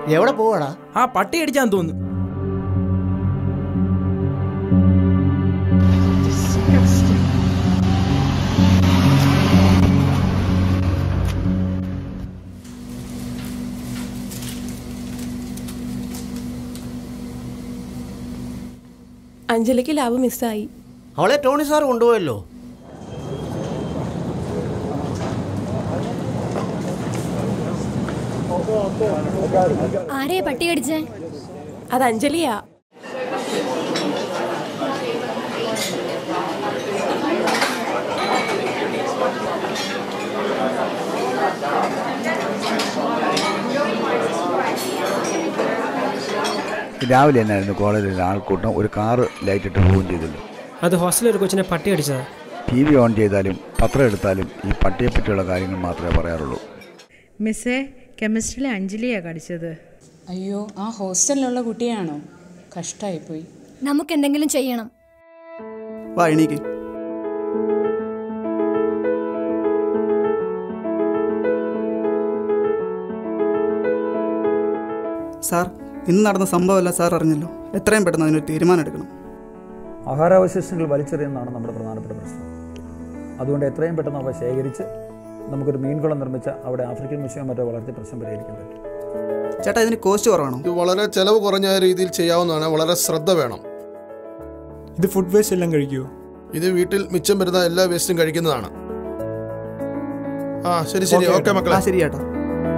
എവിടെ പോവാടാ ആ പട്ടി അടിച്ചാന്ന് തോന്നുന്നു അഞ്ജലിക്ക് ലാബ് മിസ്സായി അവളെ ടോണി സാർ കൊണ്ടുപോയല്ലോ ആരെയാ പട്ടി കടിച്ചേ അത് അഞ്ജലിയാ രാവിലെ തന്നെയായിരുന്നു കോളേജിൽ ആൾക്കൂട്ടം ഒരു കാറ് ലൈറ്റിട്ട് പോവുകയും ചെയ്തല്ലോ അത് ഹോസ്റ്റലിൽ ഒരു കൊച്ചിനെ പട്ടി അടിച്ചതാ ടി വി ഓൺ ചെയ്താലും പത്രം എടുത്താലും ഈ പട്ടിയെപ്പറ്റിയുള്ള കാര്യങ്ങൾ മാത്രമേ പറയാറുള്ളൂ മിസ്സേ കെമിസ്ട്രിയിലെ അഞ്ജലിയാണ് കടിച്ചത് അയ്യോ ആ ഹോസ്റ്റലിലുള്ള കുട്ടിയാണോ കഷ്ടായിപ്പോയി നമുക്ക് എന്തെങ്കിലും ചെയ്യണം വാ എണീക്ക് സാർ ഇന്ന് നടന്ന സംഭവമല്ല സാർ അറിഞ്ഞല്ലോ എത്രയും പെട്ടെന്ന് അതിനൊരു തീരുമാനം എടുക്കണം ആഹാരാവശിഷ്ടങ്ങൾ വലിച്ചെറിയുന്നതാണ് നമ്മുടെ പ്രധാനപ്പെട്ട പ്രശ്നം അതുകൊണ്ട് എത്രയും പെട്ടെന്ന് അവ ശേഖരിച്ച് നമുക്കൊരു മീൻകുളം നിർമ്മിച്ച അവിടെ ആഫ്രിക്കൻ മുസ്ലിം മറ്റോ വളർത്തി പ്രശ്നം പരിഹരിക്കാൻ പറ്റും ചേട്ടാ ഇതിന് കോസ്റ്റ് കുറവാണോ ഇത് വളരെ ചെലവ് കുറഞ്ഞ രീതിയിൽ ചെയ്യാവുന്നതാണ് വളരെ ശ്രദ്ധ വേണം ഇത് ഫുഡ് വേസ്റ്റ് എല്ലാം കഴിക്കുമോ ഇത് വീട്ടിൽ മിച്ചം വരുന്ന എല്ലാ വേസ്റ്റും കഴിക്കുന്നതാണ് ആ ശരി ശരി ഓക്കെ മക്കളെ ആ ശരി ചേട്ടാ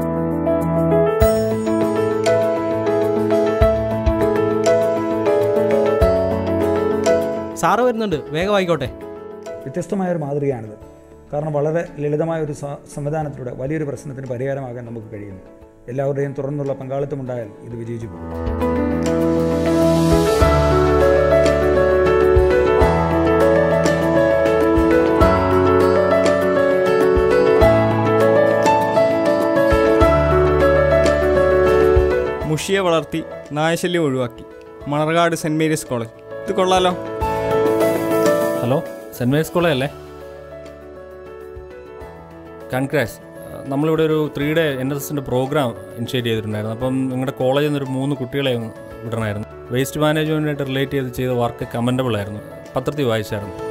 സാറ് വരുന്നുണ്ട് വേഗം ആയിക്കോട്ടെ വ്യത്യസ്തമായ ഒരു മാതൃകയാണിത് കാരണം വളരെ ലളിതമായ ഒരു സ- സംവിധാനത്തിലൂടെ വലിയൊരു പ്രശ്നത്തിന് പരിഹാരമാകാൻ നമുക്ക് കഴിയുന്നു എല്ലാവരുടെയും തുറന്നുള്ള പങ്കാളിത്തമുണ്ടായാൽ ഇത് വിജയിച്ചു പോകും മുഷിയെ വളർത്തി നായശല്യം ഒഴിവാക്കി മണർകാട് സെൻറ് മേരീസ് കോളേജ് ഇത് കൊള്ളാലോ ഹലോ സെൻറ് മേരീസ് കോളേജ് അല്ലേ കൺഗ്രാസ് നമ്മളിവിടെ ഒരു ത്രീ ഡേ എൻ എസ് എസിൻ്റെ പ്രോഗ്രാം ഇനിഷ്യേറ്റ് ചെയ്തിട്ടുണ്ടായിരുന്നു അപ്പം നിങ്ങളുടെ കോളേജിൽ നിന്ന് ഒരു മൂന്ന് കുട്ടികളെ ഒന്ന് വിടണമായിരുന്നു വേസ്റ്റ് മാനേജ്മെൻറ്റായിട്ട് റിലേറ്റ് ചെയ്ത് ചെയ്ത വർക്ക് കമൻറ്റബിൾ ആയിരുന്നു പത്രത്തിൽ വായിച്ചായിരുന്നു